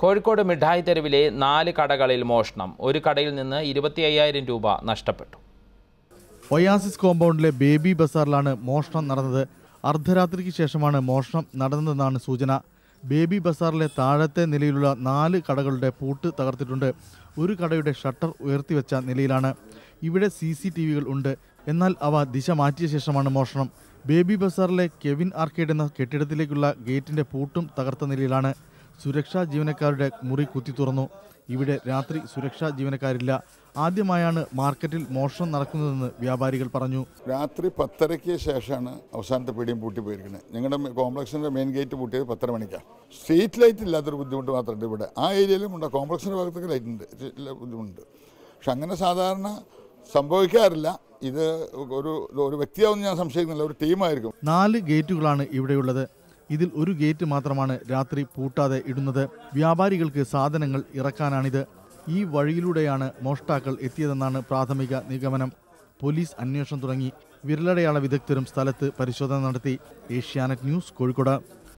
കോഴിക്കോട് മിഠായി തെരുവിലെ നാല് കടകളിൽ മോഷണം ഒരു കടയിൽ നിന്ന് ഇരുപത്തി അയ്യായിരം രൂപ നഷ്ടപ്പെട്ടു ഒയാസിസ് കോമ്പൗണ്ടിലെ ബേബി ബസാറിലാണ് മോഷണം നടന്നത് അർദ്ധരാത്രിക്ക് ശേഷമാണ് മോഷണം നടന്നതെന്നാണ് സൂചന ബേബി ബസാറിലെ താഴത്തെ നിലയിലുള്ള നാല് കടകളുടെ പൂട്ട് തകർത്തിട്ടുണ്ട് ഒരു കടയുടെ ഷട്ടർ ഉയർത്തിവെച്ച നിലയിലാണ് ഇവിടെ സി സി ടി വികൾ ഉണ്ട് എന്നാൽ അവ ദിശ മാറ്റിയ ശേഷമാണ് മോഷണം ബേബി ബസാറിലെ കെവിൻ ആർക്കേഡ് എന്ന കെട്ടിടത്തിലേക്കുള്ള ഗേറ്റിന്റെ പൂട്ടും തകർത്ത നിലയിലാണ് സുരക്ഷാ ജീവനക്കാരുടെ മുറി കുത്തി തുറന്നു ഇവിടെ രാത്രി സുരക്ഷാ ജീവനക്കാരില്ല ആദ്യമായാണ് മാർക്കറ്റിൽ മോഷണം നടക്കുന്നതെന്ന് വ്യാപാരികൾ പറഞ്ഞു രാത്രി പത്തരയ്ക്ക് ശേഷമാണ് അവസാനത്തെ പീടിയും പൂട്ടി പോയിരിക്കുന്നത് ഞങ്ങളുടെ കോംപ്ലക്സിൻ്റെ മെയിൻ ഗേറ്റ് പൂട്ടിയത് പത്തര മണിക്കാണ് സ്ട്രീറ്റ് ലൈറ്റ് ഇല്ലാത്തൊരു ബുദ്ധിമുട്ട് മാത്രമുണ്ട് ഇവിടെ ആ ഏരിയയിലും ഉണ്ട് കോംപ്ലക്സിൻ്റെ ഭാഗത്തൊക്കെ ലൈറ്റ് ഉണ്ട് ഇല്ല ബുദ്ധിമുട്ടുണ്ട് പക്ഷെ അങ്ങനെ സാധാരണ സംഭവിക്കാറില്ല ഇത് ഒരു ഒരു വ്യക്തിയാവുന്ന ഞാൻ സംശയിക്കുന്നില്ല ഒരു ടീമായിരിക്കും നാല് ഗേറ്റുകളാണ് ഇവിടെയുള്ളത് ഇതിൽ ഒരു ഗേറ്റ് മാത്രമാണ് രാത്രി പൂട്ടാതെ ഇടുന്നത് വ്യാപാരികൾക്ക് സാധനങ്ങൾ ഇറക്കാനാണിത് ഈ വഴിയിലൂടെയാണ് മോഷ്ടാക്കൾ എത്തിയതെന്നാണ് പ്രാഥമിക നിഗമനം പോലീസ് അന്വേഷണം തുടങ്ങി വിരലടയാള വിദഗ്ധരും സ്ഥലത്ത് പരിശോധന നടത്തി ഏഷ്യാനെറ്റ് ന്യൂസ് കോഴിക്കോട്